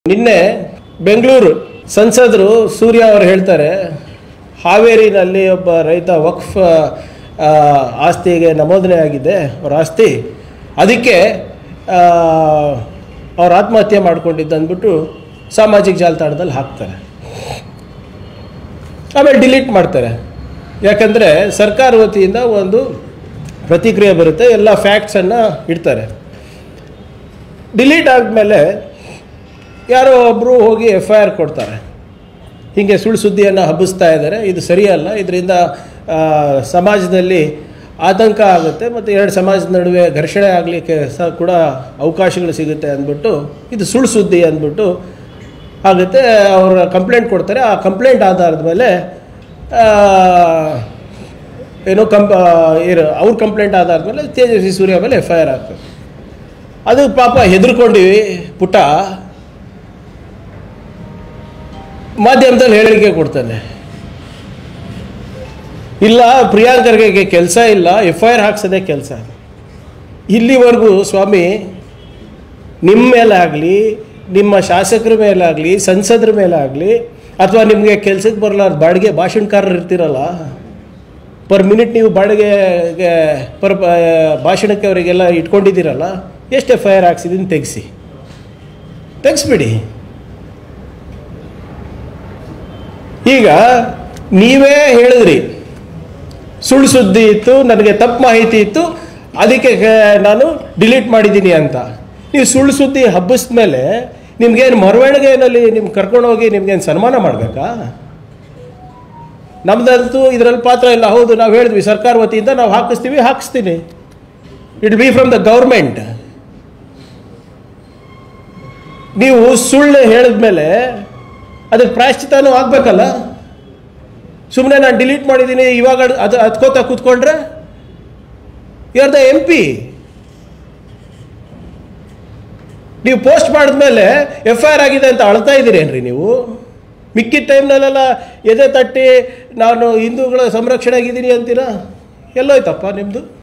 ನಿನ್ನೆ ಬೆಂಗಳೂರು ಸಂಸದರು ಸೂರ್ಯ ಅವರು ಹೇಳ್ತಾರೆ ಹಾವೇರಿನಲ್ಲಿ ಒಬ್ಬ ರೈತ ವಕ್ಫ್ ಆ, ಆಸ್ತಿಗೆ ನಮೋದನೆ ಆಗಿದೆ ಅವ್ರ ಆಸ್ತಿ ಅದಕ್ಕೆ ಆ, ಅವ್ರು ಆತ್ಮಹತ್ಯೆ ಮಾಡ್ಕೊಂಡಿದ್ದು ಅಂದ್ಬಿಟ್ಟು ಸಾಮಾಜಿಕ ಜಾಲತಾಣದಲ್ಲಿ ಹಾಕ್ತಾರೆ ಆಮೇಲೆ ಡಿಲೀಟ್ ಮಾಡ್ತಾರೆ ಯಾಕಂದರೆ ಸರ್ಕಾರ ವತಿಯಿಂದ ಒಂದು ಪ್ರತಿಕ್ರಿಯೆ ಬರುತ್ತೆ ಎಲ್ಲ ಫ್ಯಾಕ್ಟ್ಸನ್ನು ಇಡ್ತಾರೆ ಡಿಲೀಟ್ ಆದಮೇಲೆ ಯಾರೋ ಒಬ್ಬರು ಹೋಗಿ ಎಫ್ ಐ ಆರ್ ಕೊಡ್ತಾರೆ ಹೀಗೆ ಸುಳ್ಳು ಸುದ್ದಿಯನ್ನು ಹಬ್ಬಿಸ್ತಾ ಇದ್ದಾರೆ ಇದು ಸರಿಯಲ್ಲ ಇದರಿಂದ ಆ, ಸಮಾಜದಲ್ಲಿ ಆತಂಕ ಆಗುತ್ತೆ ಮತ್ತು ಎರಡು ಸಮಾಜದ ನಡುವೆ ಘರ್ಷಣೆ ಆಗಲಿಕ್ಕೆ ಸಹ ಕೂಡ ಅವಕಾಶಗಳು ಸಿಗುತ್ತೆ ಅಂದ್ಬಿಟ್ಟು ಇದು ಸುಳ್ಳು ಸುದ್ದಿ ಅಂದ್ಬಿಟ್ಟು ಆಗುತ್ತೆ ಅವರು ಕಂಪ್ಲೇಂಟ್ ಕೊಡ್ತಾರೆ ಆ ಕಂಪ್ಲೇಂಟ್ ಆಧಾರದ ಮೇಲೆ ಆ, ಏನೋ ಕಂಪ್ ಏನು ಅವ್ರ ಕಂಪ್ಲೇಂಟ್ ಆಧಾರದ ಮೇಲೆ ತೇಜಸ್ವಿ ಸೂರ್ಯ ಮೇಲೆ ಎಫ್ ಐ ಆರ್ ಆಗ್ತದೆ ಅದು ಪಾಪ ಹೆದರ್ಕೊಂಡಿವಿ ಪುಟ ಮಾಧ್ಯಮದಲ್ಲಿ ಹೇಳಿಕೆ ಕೊಡ್ತಾನೆ ಇಲ್ಲ ಪ್ರಿಯಾಂಕರ್ಗೆ ಕೆಲಸ ಇಲ್ಲ ಎಫ್ ಐ ಆರ್ ಹಾಕ್ಸೋದೇ ಕೆಲಸ ಇಲ್ಲಿವರೆಗೂ ಸ್ವಾಮಿ ನಿಮ್ಮ ಮೇಲಾಗಲಿ ನಿಮ್ಮ ಶಾಸಕರ ಮೇಲಾಗಲಿ ಸಂಸದರ ಮೇಲಾಗಲಿ ಅಥವಾ ನಿಮಗೆ ಕೆಲ್ಸಕ್ಕೆ ಬರಲಾರ್ದ ಬಾಡಿಗೆ ಭಾಷಣಕಾರರು ಇರ್ತೀರಲ್ಲ ಪರ್ ಮಿನಿಟ್ ನೀವು ಬಾಡಿಗೆಗೆ ಪರ್ ಭಾಷಣಕ್ಕೆ ಅವರಿಗೆಲ್ಲ ಇಟ್ಕೊಂಡಿದ್ದೀರಲ್ಲ ಎಷ್ಟು ಎಫ್ ಐ ಆರ್ ಹಾಕ್ಸಿದ್ದೀನಿ ತೆಗೆಸಿ ತೆಗೆಸ್ಬಿಡಿ ಈಗ ನೀವೇ ಹೇಳಿದ್ರಿ ಸುಳ್ಳು ಸುದ್ದಿ ಇತ್ತು ನನಗೆ ತಪ್ಪು ಮಾಹಿತಿ ಇತ್ತು ಅದಕ್ಕೆ ಕ- ನಾನು ಡಿಲೀಟ್ ಮಾಡಿದ್ದೀನಿ ಅಂತ ನೀವು ಸುಳ್ಳು ಸುದ್ದಿ ಹಬ್ಬಿಸಿದ ಮೇಲೆ ನಿಮ್ಗೇನು ಮೆರವಣಿಗೆಯಲ್ಲಿ ನಿಮ್ಗೆ ಕರ್ಕೊಂಡೋಗಿ ನಿಮ್ಗೇನು ಸನ್ಮಾನ ಮಾಡಬೇಕಾ ನಮ್ದಂತೂ ಇದರಲ್ಲಿ ಪಾತ್ರ ಇಲ್ಲ ಹೌದು ನಾವು ಹೇಳಿದ್ವಿ ಸರ್ಕಾರ ವತಿಯಿಂದ ನಾವು ಹಾಕಿಸ್ತೀವಿ ಹಾಕಿಸ್ತೀನಿ it be from the government ನೀವು ಸುಳ್ಳು ಹೇಳಿದ್ಮೇಲೆ ಅದಕ್ಕೆ ಪ್ರಾಯಶ್ಚಿತನೂ ಆಗಬೇಕಲ್ಲ ಸುಮ್ಮನೆ ನಾನು ಡಿಲೀಟ್ ಮಾಡಿದ್ದೀನಿ ಇವಾಗ ಅದು ಹತ್ಕೋತಾ ಕೂತ್ಕೊಂಡ್ರೆ you are the M P ನೀವು ಪೋಸ್ಟ್ ಮಾಡಿದ್ಮೇಲೆ ಎಫ್ ಐ ಆರ್ ಆಗಿದೆ ಅಂತ ಅಳ್ತಾ ಇದ್ದೀರೇನ್ರಿ ನೀವು ಮಿಕ್ಕಿದ ಟೈಮ್ನಲ್ಲೆಲ್ಲ ಎದೆ ತಟ್ಟಿ ನಾನು ಹಿಂದೂಗಳ ಸಂರಕ್ಷಣೆ ಆಗಿದ್ದೀನಿ ಅಂತೀರಾ ಎಲ್ಲೋಯ್ತಪ್ಪ ನಿಮ್ಮದು